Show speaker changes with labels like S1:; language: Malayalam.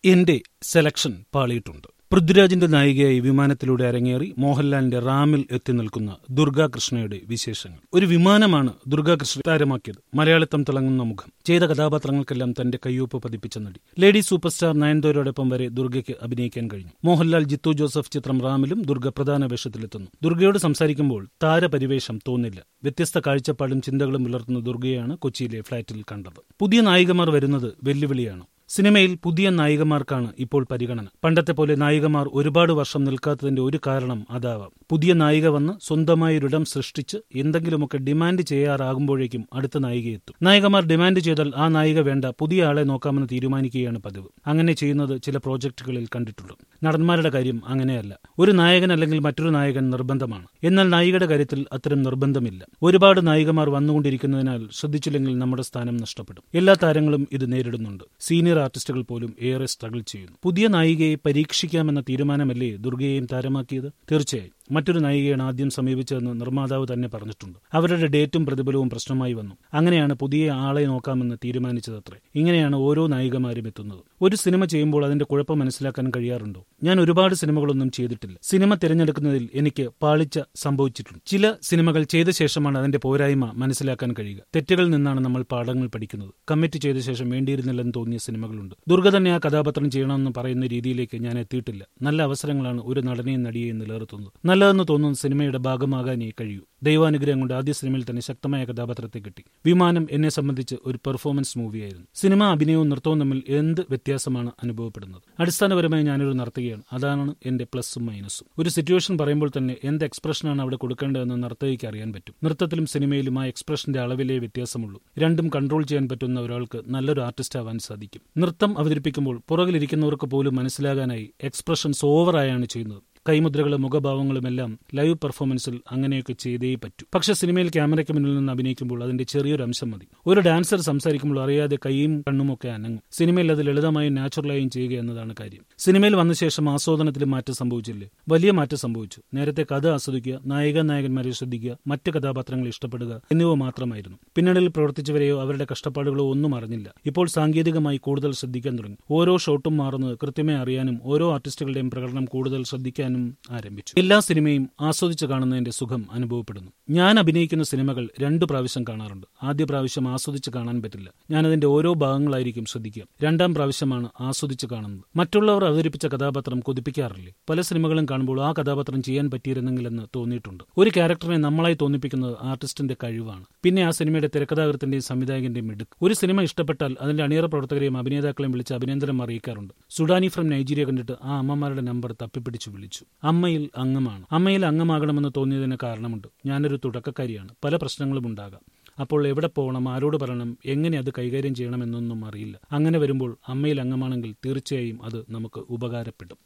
S1: എന്റെ സെലക്ഷൻ പാളിയിട്ടുണ്ട് പൃഥ്വിരാജിന്റെ നായികയായി വിമാനത്തിലൂടെ അരങ്ങേറി മോഹൻലാലിന്റെ റാമിൽ എത്തി നിൽക്കുന്ന ദുർഗാകൃഷ്ണയുടെ വിശേഷങ്ങൾ ഒരു വിമാനമാണ് ദുർഗാകൃഷ്ണ താരമാക്കിയത് മലയാളിത്തം തിളങ്ങുന്ന മുഖം ചെയ്ത കഥാപാത്രങ്ങൾക്കെല്ലാം തന്റെ കയ്യൊപ്പ് പതിപ്പിച്ച നടി ലേഡി സൂപ്പർ സ്റ്റാർ നയൻതോരോടൊപ്പം വരെ ദുർഗയ്ക്ക് അഭിനയിക്കാൻ കഴിഞ്ഞു മോഹൻലാൽ ജിത്തു ജോസഫ് ചിത്രം റാമിലും ദുർഗ പ്രധാന വേഷത്തിലെത്തുന്നു ദുർഗയോട് സംസാരിക്കുമ്പോൾ താരപരിവേഷം തോന്നില്ല വ്യത്യസ്ത കാഴ്ചപ്പാടും ചിന്തകളും പുലർത്തുന്ന ദുർഗയാണ് കൊച്ചിയിലെ ഫ്ളാറ്റിൽ കണ്ടത് പുതിയ നായികമാർ വരുന്നത് വെല്ലുവിളിയാണ് സിനിമയിൽ പുതിയ നായികമാർക്കാണ് ഇപ്പോൾ പരിഗണന പണ്ടത്തെ പോലെ നായികമാർ ഒരുപാട് വർഷം നിൽക്കാത്തതിന്റെ ഒരു കാരണം അതാവാം പുതിയ നായിക വന്ന് സ്വന്തമായൊരിടം സൃഷ്ടിച്ച് എന്തെങ്കിലുമൊക്കെ ഡിമാൻഡ് ചെയ്യാറാകുമ്പോഴേക്കും അടുത്ത നായിക എത്തും നായികമാർ ഡിമാൻഡ് ചെയ്താൽ ആ നായിക വേണ്ട പുതിയ ആളെ നോക്കാമെന്ന് തീരുമാനിക്കുകയാണ് പതിവ് അങ്ങനെ ചെയ്യുന്നത് ചില പ്രോജക്റ്റുകളിൽ കണ്ടിട്ടുണ്ട് നടന്മാരുടെ കാര്യം അങ്ങനെയല്ല ഒരു നായകൻ അല്ലെങ്കിൽ മറ്റൊരു നായകൻ നിർബന്ധമാണ് എന്നാൽ നായികയുടെ കാര്യത്തിൽ അത്തരം നിർബന്ധമില്ല ഒരുപാട് നായികമാർ വന്നുകൊണ്ടിരിക്കുന്നതിനാൽ ശ്രദ്ധിച്ചില്ലെങ്കിൽ നമ്മുടെ സ്ഥാനം നഷ്ടപ്പെടും എല്ലാ താരങ്ങളും ഇത് നേരിടുന്നുണ്ട് സീനിയർ ആർട്ടിസ്റ്റുകൾ പോലും ഏറെ സ്ട്രഗിൾ ചെയ്യുന്നു പുതിയ നായികയെ പരീക്ഷിക്കാമെന്ന തീരുമാനമല്ലേ ദുർഗയെയും താരമാക്കിയത് തീർച്ചയായും മറ്റൊരു നായികയാണ് ആദ്യം സമീപിച്ചതെന്ന് നിർമ്മാതാവ് തന്നെ പറഞ്ഞിട്ടുണ്ട് അവരുടെ ഡേറ്റും പ്രതിഫലവും പ്രശ്നമായി വന്നു അങ്ങനെയാണ് പുതിയ ആളെ നോക്കാമെന്ന് തീരുമാനിച്ചതത്രേ ഇങ്ങനെയാണ് ഓരോ നായികമാരും എത്തുന്നത് ഒരു സിനിമ ചെയ്യുമ്പോൾ അതിന്റെ കുഴപ്പം മനസ്സിലാക്കാൻ കഴിയാറുണ്ടോ ഞാൻ ഒരുപാട് സിനിമകളൊന്നും ചെയ്തിട്ടില്ല സിനിമ തിരഞ്ഞെടുക്കുന്നതിൽ എനിക്ക് പാളിച്ച സംഭവിച്ചിട്ടുണ്ട് ചില സിനിമകൾ ചെയ്ത ശേഷമാണ് അതിന്റെ പോരായ്മ മനസ്സിലാക്കാൻ കഴിയുക തെറ്റുകളിൽ നിന്നാണ് നമ്മൾ പാഠങ്ങൾ പഠിക്കുന്നത് കമ്മിറ്റ് ചെയ്ത ശേഷം വേണ്ടിയിരുന്നില്ലെന്ന് തോന്നിയ സിനിമകളുണ്ട് ദുർഗ തന്നെ ആ കഥാപാത്രം ചെയ്യണമെന്ന് പറയുന്ന രീതിയിലേക്ക് ഞാൻ എത്തിയിട്ടില്ല നല്ല അവസരങ്ങളാണ് ഒരു നടനെയും നടിയെയും നിലനിർത്തുന്നത് നല്ലതെന്ന് തോന്നുന്ന സിനിമയുടെ ഭാഗമാകാനേ കഴിയൂ ദൈവാനുഗ്രഹം കൊണ്ട് ആദ്യ സിനിമയിൽ തന്നെ ശക്തമായ കഥാപാത്രത്തെ കിട്ടി വിമാനം എന്നെ സംബന്ധിച്ച് ഒരു പെർഫോമൻസ് മൂവിയായിരുന്നു സിനിമ അഭിനയവും നൃത്തവും തമ്മിൽ എന്ത് വ്യത്യാസമാണ് അനുഭവപ്പെടുന്നത് അടിസ്ഥാനപരമായി ഞാനൊരു നർത്തകിയാണ് അതാണ് എന്റെ പ്ലസും മൈനസും ഒരു സിറ്റുവേഷൻ പറയുമ്പോൾ തന്നെ എന്ത് എക്സ്പ്രഷനാണ് അവിടെ കൊടുക്കേണ്ടതെന്ന് നർത്തകിക്ക് അറിയാൻ പറ്റും നൃത്തത്തിലും സിനിമയിലും ആ എക്സ്പ്രഷന്റെ അളവിലേ വ്യത്യാസമുള്ളൂ രണ്ടും കൺട്രോൾ ചെയ്യാൻ പറ്റുന്ന ഒരാൾക്ക് നല്ലൊരു ആർട്ടിസ്റ്റ് ആവാൻ സാധിക്കും നൃത്തം അവതരിപ്പിക്കുമ്പോൾ പുറകിലിരിക്കുന്നവർക്ക് പോലും മനസ്സിലാകാനായി എക്സ്പ്രഷൻസ് ഓവറായാണ് ചെയ്യുന്നത് കൈമുദ്രകളും മുഖഭാവങ്ങളും എല്ലാം ലൈവ് പെർഫോമൻസിൽ അങ്ങനെയൊക്കെ ചെയ്തേ പറ്റൂ പക്ഷെ സിനിമയിൽ ക്യാമറയ്ക്ക് മുന്നിൽ നിന്ന് അഭിനയിക്കുമ്പോൾ അതിന്റെ ചെറിയൊരു അംശം മതി ഒരു ഡാൻസർ സംസാരിക്കുമ്പോൾ അറിയാതെ കൈയും കണ്ണുമൊക്കെ അനങ്ങും സിനിമയിൽ അത് ലളിതമായും നാച്ചുറലായും ചെയ്യുക എന്നതാണ് കാര്യം സിനിമയിൽ വന്ന ശേഷം ആസ്വാദനത്തിൽ മാറ്റം സംഭവിച്ചില്ലേ വലിയ മാറ്റം സംഭവിച്ചു നേരത്തെ കഥ ആസ്വദിക്കുക നായിക നായകന്മാരെ ശ്രദ്ധിക്കുക മറ്റ് കഥാപാത്രങ്ങൾ ഇഷ്ടപ്പെടുക എന്നിവ മാത്രമായിരുന്നു പിന്നണിയിൽ പ്രവർത്തിച്ചവരെയോ അവരുടെ കഷ്ടപ്പാടുകളോ ഒന്നും അറിഞ്ഞില്ല ഇപ്പോൾ സാങ്കേതികമായി കൂടുതൽ ശ്രദ്ധിക്കാൻ തുടങ്ങി ഓരോ ഷോട്ടും മാറുന്നത് കൃത്യമായി അറിയാനും ഓരോ ആർട്ടിസ്റ്റുകളുടെയും പ്രകടനം കൂടുതൽ ശ്രദ്ധിക്കാനും ആരംഭിച്ചു എല്ലാ സിനിമയും ആസ്വദിച്ച് കാണുന്നതിന്റെ സുഖം അനുഭവപ്പെടുന്നു ഞാൻ അഭിനയിക്കുന്ന സിനിമകൾ രണ്ടു പ്രാവശ്യം കാണാറുണ്ട് ആദ്യ പ്രാവശ്യം ആസ്വദിച്ച് കാണാൻ പറ്റില്ല ഞാനതിന്റെ ഓരോ ഭാഗങ്ങളായിരിക്കും ശ്രദ്ധിക്കുക രണ്ടാം പ്രാവശ്യമാണ് ആസ്വദിച്ച് കാണുന്നത് മറ്റുള്ളവർ അവതരിപ്പിച്ച കഥാപാത്രം കൊതിപ്പിക്കാറില്ലേ പല സിനിമകളും കാണുമ്പോൾ ആ കഥാപാത്രം ചെയ്യാൻ പറ്റിയിരുന്നെങ്കിലെന്ന് തോന്നിയിട്ടുണ്ട് ഒരു ക്യാരക്ടറിനെ നമ്മളായി തോന്നിപ്പിക്കുന്നത് ആർട്ടിസ്റ്റിന്റെ കഴിവാണ് പിന്നെ ആ സിനിമയുടെ തിരക്കഥാകൃത്തിന്റെയും സംവിധായകന്റെയും മിടുക്ക് ഒരു സിനിമ ഇഷ്ടപ്പെട്ടാൽ അതിന്റെ അണിയറ പ്രവർത്തകരെയും അഭിനേതാക്കളെയും വിളിച്ച് അഭിനന്ദനം അറിയിക്കാറുണ്ട് സുഡാനി ഫ്രം നൈജീരിയ കണ്ടിട്ട് ആ അമ്മമാരുടെ നമ്പർ തപ്പിപ്പിടിച്ചു വിളിച്ചു അമ്മയിൽ അംഗമാണ് അമ്മയിൽ അംഗമാകണമെന്ന് തോന്നിയതിന് കാരണമുണ്ട് ഞാനൊരു തുടക്കക്കാരിയാണ് പല പ്രശ്നങ്ങളും ഉണ്ടാകാം അപ്പോൾ എവിടെ പോകണം ആരോട് പറയണം എങ്ങനെ അത് കൈകാര്യം ചെയ്യണമെന്നൊന്നും അറിയില്ല അങ്ങനെ വരുമ്പോൾ അമ്മയിൽ അംഗമാണെങ്കിൽ തീർച്ചയായും അത് നമുക്ക് ഉപകാരപ്പെടും